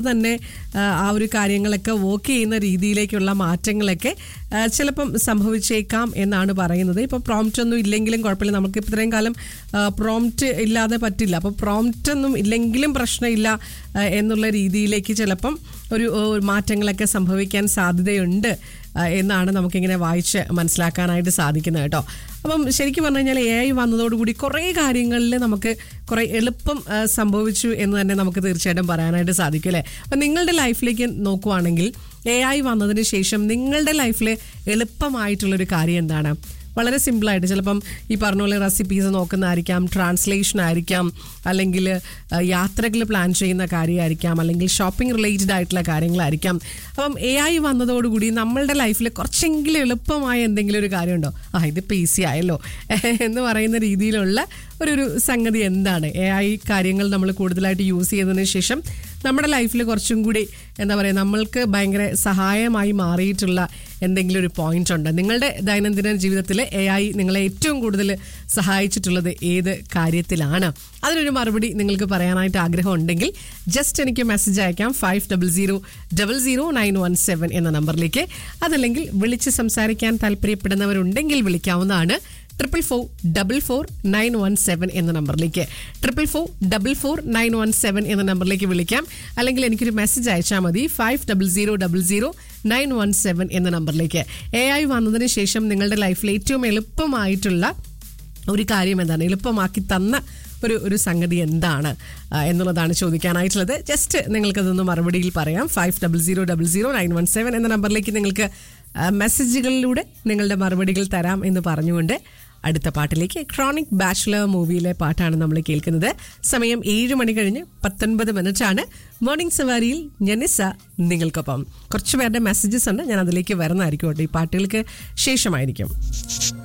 തന്നെ ആ, ആ ഒരു കാര്യങ്ങളൊക്കെ വർക്ക് ചെയ്യുന്ന രീതിയിലേക്കുള്ള മാറ്റങ്ങളൊക്കെ ആ, ചിലപ്പം സംഭവിച്ചേക്കാം എന്നാണ് പറയുന്നത് ഇപ്പോൾ പ്രോംപ്റ്റ് ഒന്നും ഇല്ലെങ്കിലും കുഴപ്പമില്ല നമുക്ക് ഇത്രയും കാലം പ്രോംപ്റ്റ് ഇല്ലാതെ പറ്റില്ല അപ്പോൾ പ്രോംപ്റ്റ് ഒന്നും ഇല്ലെങ്കിലും പ്രശ്നമില്ല ആ, എന്നുള്ള രീതിയിലേക്ക് ചിലപ്പം ഒരു ഓ, മാറ്റങ്ങളൊക്കെ സംഭവിക്കാൻ സാധ്യതയുണ്ട് ആ, എന്നാണ് നമുക്കിങ്ങനെ വായിച്ച് മനസ്സിലാക്കാനായിട്ട് സാധിക്കുന്നത് കേട്ടോ അപ്പം ശരിക്കും പറഞ്ഞു കഴിഞ്ഞാൽ എ ഐ വന്നതോടുകൂടി കുറേ കാര്യങ്ങളിൽ നമുക്ക് കുറേ എളുപ്പം ആ, സംഭവിച്ചു എന്ന് തന്നെ നമുക്ക് തീർച്ചയായിട്ടും പറയാനായിട്ട് സാധിക്കും അല്ലേ അപ്പം നിങ്ങളുടെ ലൈഫിലേക്ക് നോക്കുവാണെങ്കിൽ എ ഐ വന്നതിന് ശേഷം നിങ്ങളുടെ ലൈഫിൽ എളുപ്പമായിട്ടുള്ളൊരു കാര്യം എന്താണ് വളരെ സിമ്പിളായിട്ട് ചിലപ്പം ഈ പറഞ്ഞ പോലെ റെസിപ്പീസ് നോക്കുന്നതായിരിക്കാം ട്രാൻസ്ലേഷൻ ആയിരിക്കാം അല്ലെങ്കിൽ യാത്രകൾ പ്ലാൻ ചെയ്യുന്ന കാര്യമായിരിക്കാം അല്ലെങ്കിൽ ഷോപ്പിംഗ് റിലേറ്റഡ് ആയിട്ടുള്ള കാര്യങ്ങളായിരിക്കാം അപ്പം എ ഐ വന്നതോടുകൂടി നമ്മളുടെ ലൈഫിൽ കുറച്ചെങ്കിലും എളുപ്പമായ എന്തെങ്കിലും ഒരു കാര്യമുണ്ടോ ആ ഇതിപ്പോൾ ഈസി ആയല്ലോ എന്ന് പറയുന്ന രീതിയിലുള്ള ഒരു ഒരു സംഗതി എന്താണ് എ ഐ കാര്യങ്ങൾ നമ്മൾ കൂടുതലായിട്ട് യൂസ് ചെയ്തതിന് ശേഷം നമ്മുടെ ലൈഫിൽ കുറച്ചും കൂടി എന്താ പറയുക നമ്മൾക്ക് ഭയങ്കര സഹായമായി മാറിയിട്ടുള്ള എന്തെങ്കിലും ഒരു പോയിന്റ് ഉണ്ട് നിങ്ങളുടെ ദൈനംദിന ജീവിതത്തിൽ എ ഐ നിങ്ങളെ ഏറ്റവും കൂടുതൽ സഹായിച്ചിട്ടുള്ളത് ഏത് കാര്യത്തിലാണ് അതിനൊരു മറുപടി നിങ്ങൾക്ക് പറയാനായിട്ട് ആഗ്രഹം ഉണ്ടെങ്കിൽ ജസ്റ്റ് എനിക്ക് മെസ്സേജ് അയക്കാം five double zero double zero nine one seven എന്ന നമ്പറിലേക്ക് അതല്ലെങ്കിൽ വിളിച്ച് സംസാരിക്കാൻ താല്പര്യപ്പെടുന്നവരുണ്ടെങ്കിൽ വിളിക്കാവുന്നതാണ് triple four double four nine one seven എന്ന നമ്പറിലേക്ക് triple four double four nine one seven എന്ന നമ്പറിലേക്ക് വിളിക്കാം അല്ലെങ്കിൽ എനിക്കൊരു മെസ്സേജ് അയച്ചാൽ മതി five double zero double zero nine one seven എന്ന നമ്പറിലേക്ക് എ ഐ വന്നതിന് ശേഷം നിങ്ങളുടെ ലൈഫിൽ ഏറ്റവും എളുപ്പമായിട്ടുള്ള ഒരു കാര്യം എന്താണ് എളുപ്പമാക്കി തന്ന ഒരു ഒരു സംഗതി എന്താണ് ആ, എന്നുള്ളതാണ് ചോദിക്കാനായിട്ടുള്ളത് ജസ്റ്റ് നിങ്ങൾക്കതൊന്ന് മറുപടിയിൽ പറയാം five double zero double zero nine one seven എന്ന നമ്പറിലേക്ക് നിങ്ങൾക്ക് ആ, മെസ്സേജുകളിലൂടെ നിങ്ങളുടെ മറുപടികൾ തരാം എന്ന് പറഞ്ഞുകൊണ്ട് അടുത്ത പാട്ടിലേക്ക് ക്രോണിക് ബാച്ചിലർ മൂവിയിലെ പാട്ടാണ് നമ്മൾ കേൾക്കുന്നത് സമയം ഏഴ് മണി കഴിഞ്ഞ് പത്തൊൻപത് മിനിറ്റ് ആണ് മോർണിംഗ് സവാരിയിൽ ജനിസ നിങ്ങൾക്കൊപ്പം കുറച്ച് പേരുടെ മെസ്സേജസ് ഉണ്ട് ഞാൻ അതിലേക്ക് വരുന്നതായിരിക്കും കേട്ടോ ഈ പാട്ടുകൾക്ക് ശേഷമായിരിക്കും